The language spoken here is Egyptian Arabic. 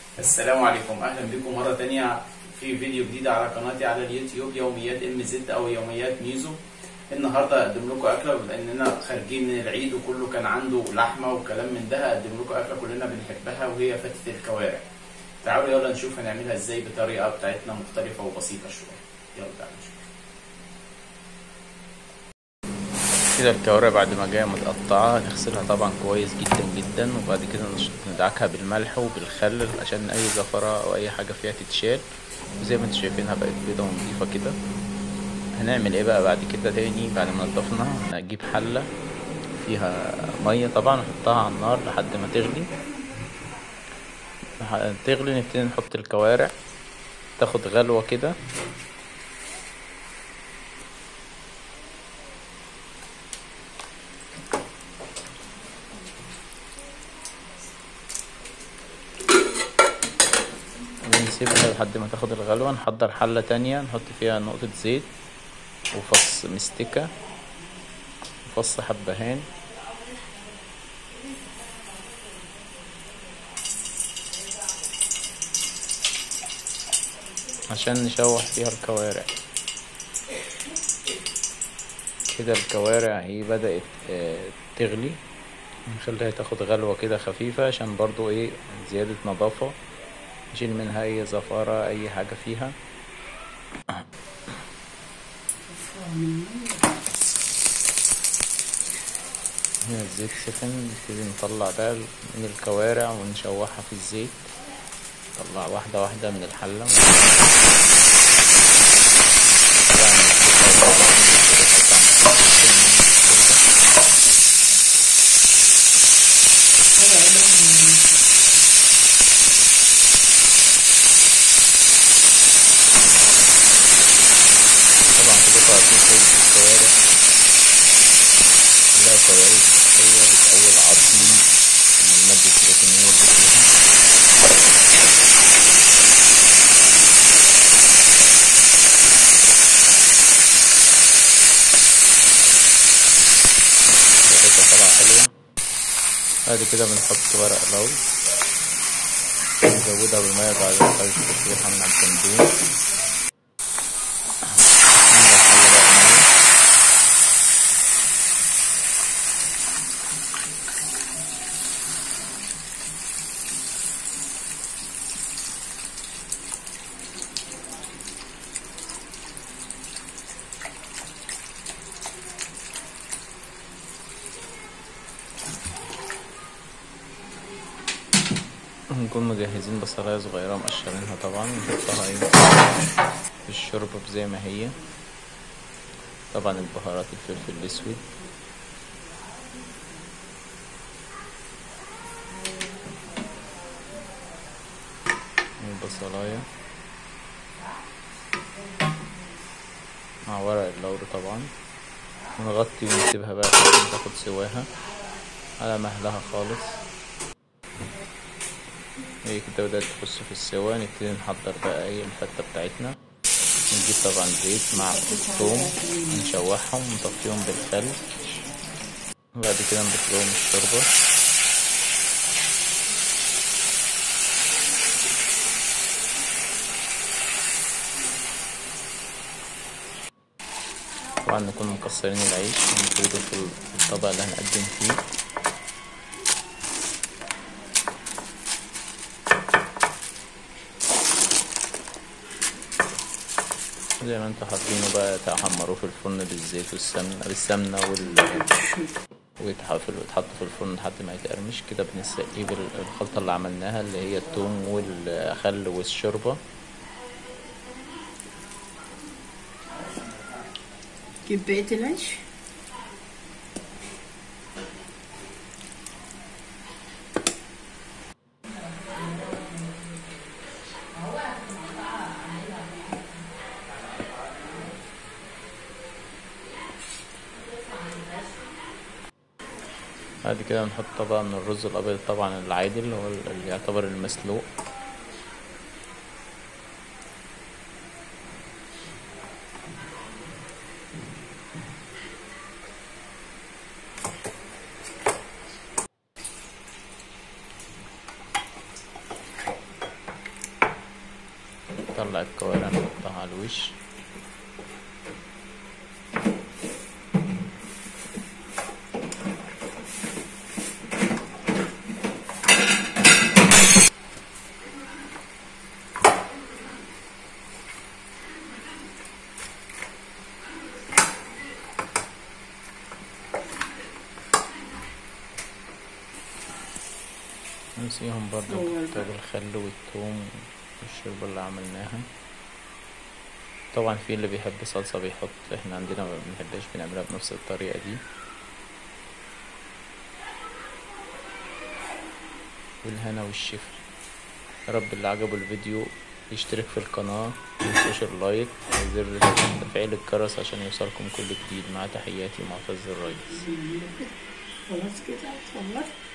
السلام عليكم اهلا بكم مره تانية في فيديو جديد على قناتي على اليوتيوب يوميات ام زد او يوميات ميزو النهارده اقدم لكم اكله بما اننا خارجين من العيد وكله كان عنده لحمه وكلام من ده هقدم لكم اكله كلنا بنحبها وهي فتة الكوارع تعالوا يلا نشوف هنعملها ازاي بطريقه بتاعتنا مختلفه وبسيطه شويه يلا تعالوا نشوف كده الكوارع بعد ما جايه متقطعه نغسلها طبعا كويس جدا جدا وبعد كده ندعكها بالملح وبالخل عشان اي زفره او اي حاجه فيها تتشال زي ما انتم شايفينها بقت بيضه ونضيفه كده هنعمل ايه بقى بعد كده تاني بعد ما نضفنا هنجيب حله فيها ميه طبعا نحطها على النار لحد ما تغلي تغلي نبتدي نحط الكوارع تاخد غلوه كده ونسيبها لحد ما تاخد الغلوة نحضر حلة تانية نحط فيها نقطة زيت وفص مستكة وفص حبهان عشان نشوح فيها الكوارع كده الكوارع هي بدأت تغلي نخليها تاخد غلوة كده خفيفة عشان برضو ايه زيادة نظافة نشيل منها اي زفارة اي حاجة فيها هنا الزيت سخن نبتدي نطلع بقى من الكوارع ونشوحها في الزيت نطلع واحدة واحدة من الحلة لا فوائد صحية بتقوي العظم من المادة البروتينية اللي فيها ريحتها طالعة حلوة بعد كده بنحط ورق لوز نزودها بالمية بعد ما خلص التشويحة من التنبيه نكون مجهزين بصلاية صغيرة مقشرينها طبعا نحطها ايه في الشوربة زي ما هي طبعا البهارات الفلفل الاسود البصلاية مع ورق اللوري طبعا ونغطي ونسيبها بقى عشان تاخد سواها على مهلها خالص هي كده بدأت تخش في السوا نبتدي نحضر بقى ايه الفتة بتاعتنا نجيب طبعا زيت مع الثوم نشوحهم ونطفيهم بالخل وبعد كده نضيف لهم الشوربة طبعا نكون مكسرين العيش ونفرده في الطبق اللي هنقدم فيه زي ما انتوا حاطينه بقى تحمروه في الفرن بالزيت والسمنة بالسمنة وال ويتحط في الفرن لحد ما يتقرمش كده بنسقيه بالخلطة اللي عملناها اللي هي التوم والخل والشوربة جيب بقية العيش بعد كده نحط طبقة من الرز الأبيض طبعا العادي اللي هو اللي يعتبر المسلوق نطلع الكوارع نحطها على الوش نسيهم برضو أول نحط الخل والثوم والشوربة اللي عملناها طبعا في اللي بيحب صلصة بيحط احنا عندنا ما بنحبهاش بنعملها بنفس الطريقة دي والهنا والشفا يا رب اللي عجبه الفيديو يشترك في القناة متنسوش اللايك وزر تفعيل الجرس عشان يوصلكم كل جديد مع تحياتي معتز الريس خلاص كده اتفضل